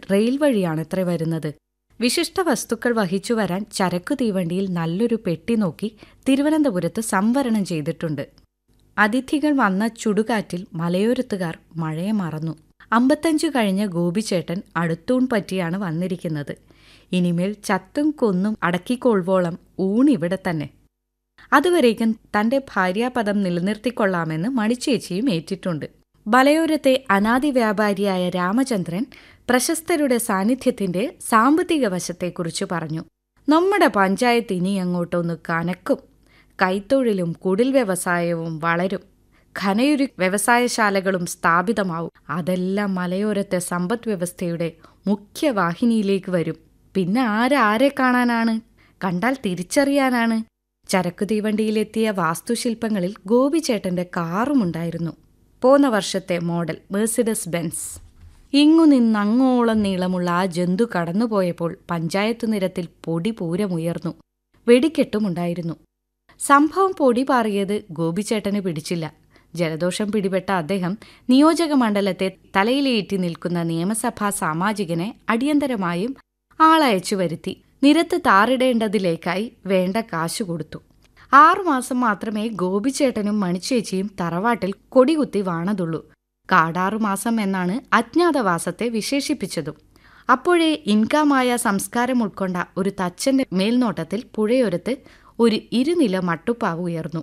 rail വഴിയാണത്രേ വരുന്നത് വിശിഷ്ട വസ്തുക്കൾ വഹിച്ചു വരാൻ ചരക്കു തീവണ്ടിയിൽ നല്ലൊരു പെട്ടി നോക്കി തിരുവനന്തപുരത്ത് സംവരണം ചെയ്തിട്ടുണ്ട് അതിഥികൾ വന്ന ചുടുകാറ്റിൽ മലയോരത്തുകാർ മഴയെ മറന്നു അമ്പത്തഞ്ചു കഴിഞ്ഞ ഗോപിച്ചേട്ടൻ അടുത്തൂൺ പറ്റിയാണ് വന്നിരിക്കുന്നത് ഇനിമേൽ ചത്തും കൊന്നും അടക്കിക്കൊള്ളുവോളം ഊണിവിടെ തന്നെ അതുവരേക്കും തന്റെ ഭാര്യാപദം നിലനിർത്തിക്കൊള്ളാമെന്ന് മണിച്ചേച്ചിയും ഏറ്റിട്ടുണ്ട് ബലയോരത്തെ അനാദി വ്യാപാരിയായ രാമചന്ദ്രൻ പ്രശസ്തരുടെ സാന്നിധ്യത്തിന്റെ സാമ്പത്തിക വശത്തെക്കുറിച്ച് പറഞ്ഞു നമ്മുടെ പഞ്ചായത്ത് ഇനി അങ്ങോട്ടൊന്ന് കനക്കും കൈത്തൊഴിലും കുടിൽ വ്യവസായവും വളരും ഖനയുരു വ്യവസായശാലകളും സ്ഥാപിതമാവും അതെല്ലാം മലയോരത്തെ സമ്പദ് വ്യവസ്ഥയുടെ മുഖ്യവാഹിനിയിലേക്ക് വരും പിന്നെ ആരാരെ കാണാനാണ് കണ്ടാൽ തിരിച്ചറിയാനാണ് ചരക്കു തീവണ്ടിയിലെത്തിയ വാസ്തുശില്പങ്ങളിൽ ഗോപിച്ചേട്ടന്റെ കാറുമുണ്ടായിരുന്നു പോന്ന വർഷത്തെ മോഡൽ മേഴ്സിഡസ് ബെൻസ് ഇങ്ങു നിന്നങ്ങോളം നീളമുള്ള ആ ജന്തു കടന്നുപോയപ്പോൾ പഞ്ചായത്ത് നിരത്തിൽ പൊടി പൂരമുയർന്നു വെടിക്കെട്ടുമുണ്ടായിരുന്നു സംഭവം പൊടി പാറിയത് ഗോപിച്ചേട്ടന് പിടിച്ചില്ല ജലദോഷം പിടിപെട്ട അദ്ദേഹം നിയോജക മണ്ഡലത്തെ തലയിലേറ്റി നിൽക്കുന്ന നിയമസഭാ സാമാജികനെ അടിയന്തരമായും ആളയച്ചു വരുത്തി നിരത്ത് താറിടേണ്ടതിലേക്കായി വേണ്ട കാശു കൊടുത്തു ആറുമാസം മാത്രമേ ഗോപിച്ചേട്ടനും മണിച്ചേച്ചിയും തറവാട്ടിൽ കൊടികുത്തി വാണതുള്ളൂ കാടാറുമാസം എന്നാണ് അജ്ഞാതവാസത്തെ വിശേഷിപ്പിച്ചതും അപ്പോഴേ ഇൻകാമായ സംസ്കാരം ഉൾക്കൊണ്ട ഒരു തച്ചന്റെ മേൽനോട്ടത്തിൽ പുഴയോരത്ത് ഒരു ഇരുനില മട്ടുപ്പാവ് ഉയർന്നു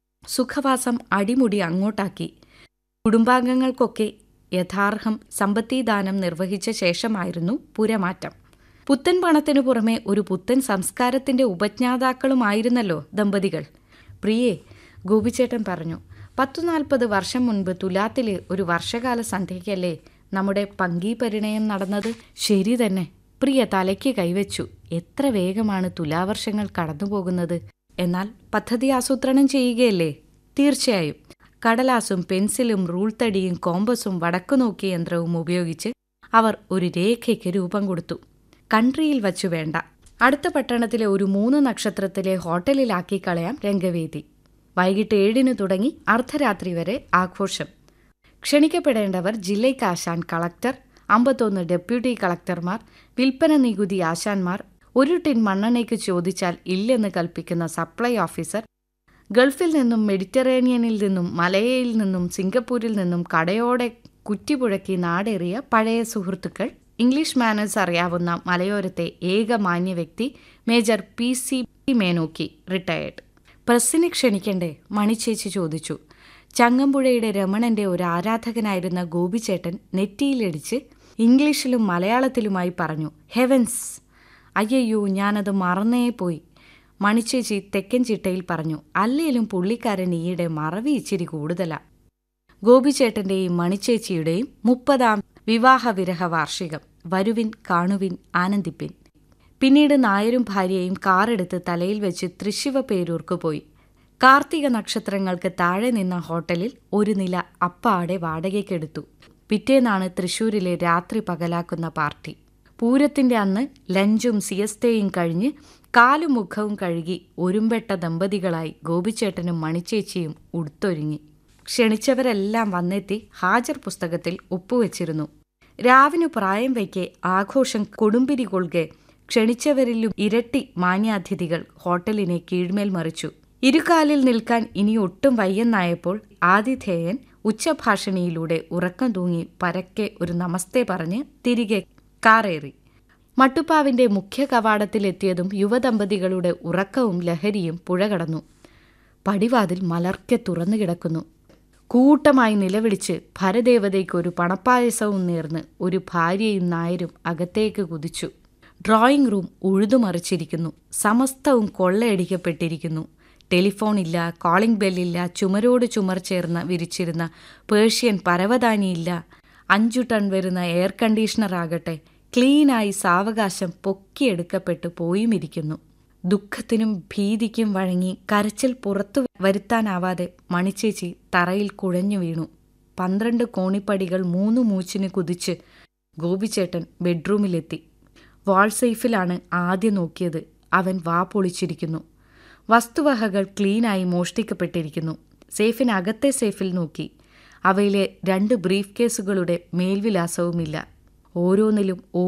സുഖവാസം അടിമുടി അങ്ങോട്ടാക്കി കുടുംബാംഗങ്ങൾക്കൊക്കെ യഥാർഹം സമ്പത്തിദാനം നിർവഹിച്ച ശേഷമായിരുന്നു പുരമാറ്റം പുത്തൻ പണത്തിനു പുറമെ ഒരു പുത്തൻ സംസ്കാരത്തിന്റെ ഉപജ്ഞാതാക്കളുമായിരുന്നല്ലോ ദമ്പതികൾ പ്രിയേ ഗോപിച്ചേട്ടൻ പറഞ്ഞു പത്തു നാൽപ്പത് വർഷം മുൻപ് തുലാത്തിലെ ഒരു വർഷകാല സന്ധ്യയ്ക്കല്ലേ നമ്മുടെ പങ്കി പരിണയം നടന്നത് ശരി തന്നെ പ്രിയ തലയ്ക്ക് കൈവച്ചു എത്ര വേഗമാണ് തുലാവർഷങ്ങൾ കടന്നുപോകുന്നത് എന്നാൽ പദ്ധതി ആസൂത്രണം ചെയ്യുകയല്ലേ തീർച്ചയായും കടലാസും പെൻസിലും റൂൾ തടിയും കോമ്പസും വടക്കുനോക്കി യന്ത്രവും ഉപയോഗിച്ച് അവർ ഒരു രേഖയ്ക്ക് രൂപം കൊടുത്തു കൺട്രിയിൽ വച്ചു വേണ്ട അടുത്ത പട്ടണത്തിലെ ഒരു മൂന്ന് നക്ഷത്രത്തിലെ ഹോട്ടലിലാക്കി കളയാം രംഗവേദി വൈകിട്ട് ഏഴിന് തുടങ്ങി അർദ്ധരാത്രി വരെ ആഘോഷം ക്ഷണിക്കപ്പെടേണ്ടവർ ജില്ലയ്ക്ക് ആശാൻ കളക്ടർ അമ്പത്തൊന്ന് ഡെപ്യൂട്ടി കളക്ടർമാർ വിൽപ്പന നികുതി ആശാന്മാർ ഒരു ടിൻ മണ്ണെണ്ണയ്ക്ക് ചോദിച്ചാൽ ഇല്ലെന്ന് കൽപ്പിക്കുന്ന സപ്ലൈ ഓഫീസർ ഗൾഫിൽ നിന്നും മെഡിറ്ററേനിയനിൽ നിന്നും മലയയിൽ നിന്നും സിംഗപ്പൂരിൽ നിന്നും കടയോടെ കുറ്റിപുഴക്കി നാടേറിയ പഴയ സുഹൃത്തുക്കൾ ഇംഗ്ലീഷ് മാനേഴ്സ് അറിയാവുന്ന മലയോരത്തെ ഏക മാന്യ വ്യക്തി major P C Menoki retired പ്രസ്സിനെ ക്ഷണിക്കണ്ടേ മണിച്ചേച്ചി ചോദിച്ചു ചങ്ങമ്പുഴയുടെ രമണന്റെ ഒരു ആരാധകനായിരുന്ന ഗോപിച്ചേട്ടൻ നെറ്റിയിലടിച്ച് ഇംഗ്ലീഷിലും മലയാളത്തിലുമായി പറഞ്ഞു ഹെവൻസ് അയ്യയ്യോ ഞാനത് മറന്നേ പോയി മണിച്ചേച്ചി തെക്കൻ ചിട്ടയിൽ പറഞ്ഞു അല്ലേലും പുള്ളിക്കാരൻ ഈയിടെ മറവി ഇച്ചിരി കൂടുതലാ ഗോപിച്ചേട്ടന്റെയും മണിച്ചേച്ചിയുടെയും മുപ്പതാം വിവാഹവിരഹ വാർഷികം വരുവിൻ കാണുവിൻ ആനന്ദിപ്പിൻ പിന്നീട് നായരും ഭാര്യയും കാറെടുത്ത് തലയിൽ വെച്ച് തൃശിവ പേരൂർക്ക് പോയി കാർത്തിക നക്ഷത്രങ്ങൾക്ക് താഴെ നിന്ന ഹോട്ടലിൽ ഒരു നില അപ്പാടെ വാടകയ്ക്കെടുത്തു പിറ്റേന്നാണ് തൃശൂരിലെ രാത്രി പകലാക്കുന്ന പാർട്ടി പൂരത്തിന്റെ അന്ന് ലഞ്ചും സിയസ്തയും കഴിഞ്ഞ് കാലും മുഖവും കഴുകി ഒരുമ്പെട്ട ദമ്പതികളായി ഗോപിച്ചേട്ടനും മണിച്ചേച്ചിയും ഉടുത്തൊരുങ്ങി ക്ഷണിച്ചവരെല്ലാം വന്നെത്തി ഹാജർ പുസ്തകത്തിൽ ഒപ്പുവെച്ചിരുന്നു രാവിനു പ്രായം വയ്ക്കെ ആഘോഷം കൊടുമ്പിരി കൊള്കെ ക്ഷണിച്ചവരിലും ഇരട്ടി മാന്യാതിഥികൾ ഹോട്ടലിനെ കീഴ്മേൽ മറിച്ചു ഇരുകാലിൽ നിൽക്കാൻ ഇനി ഒട്ടും വയ്യെന്നായപ്പോൾ ആതിഥേയൻ ഉച്ചഭാഷണിയിലൂടെ ഉറക്കം തൂങ്ങി പരക്കെ ഒരു നമസ്തേ പറഞ്ഞ് തിരികെ കാറേറി മട്ടുപ്പാവിന്റെ മുഖ്യ കവാടത്തിലെത്തിയതും യുവദമ്പതികളുടെ ഉറക്കവും ലഹരിയും പുഴ കടന്നു പടിവാതിൽ മലർക്കെ തുറന്നു കിടക്കുന്നു കൂട്ടമായി നിലവിളിച്ച് ഭരദേവതയ്ക്ക് ഒരു പണപ്പായസവും നേർന്ന് ഒരു ഭാര്യയും നായരും അകത്തേക്ക് കുതിച്ചു ഡ്രോയിങ് റൂം ഉഴുതുമറിച്ചിരിക്കുന്നു സമസ്തവും കൊള്ളയടിക്കപ്പെട്ടിരിക്കുന്നു ടെലിഫോണില്ല കോളിംഗ് ബെല്ലില്ല ചുമരോട് ചുമർ ചേർന്ന് വിരിച്ചിരുന്ന പേർഷ്യൻ പരവതാനിയില്ല അഞ്ചു ടൺ വരുന്ന എയർ കണ്ടീഷണറാകട്ടെ ക്ലീനായി സാവകാശം പൊക്കിയെടുക്കപ്പെട്ടു പോയുമിരിക്കുന്നു ദുഃഖത്തിനും ഭീതിക്കും വഴങ്ങി കരച്ചിൽ പുറത്തു വരുത്താനാവാതെ മണിച്ചേച്ചി തറയിൽ കുഴഞ്ഞു വീണു പന്ത്രണ്ട് കോണിപ്പടികൾ മൂന്നു മൂച്ചിന് കുതിച്ച് ഗോപിച്ചേട്ടൻ ബെഡ്റൂമിലെത്തി വാൾ സേഫിലാണ് ആദ്യം നോക്കിയത് അവൻ വാ പൊളിച്ചിരിക്കുന്നു വസ്തുവകകൾ ക്ലീനായി മോഷ്ടിക്കപ്പെട്ടിരിക്കുന്നു സേഫിനകത്തെ സേഫിൽ നോക്കി അവയിലെ രണ്ട് ബ്രീഫ് കേസുകളുടെ മേൽവിലാസവുമില്ല ഓരോന്നിലും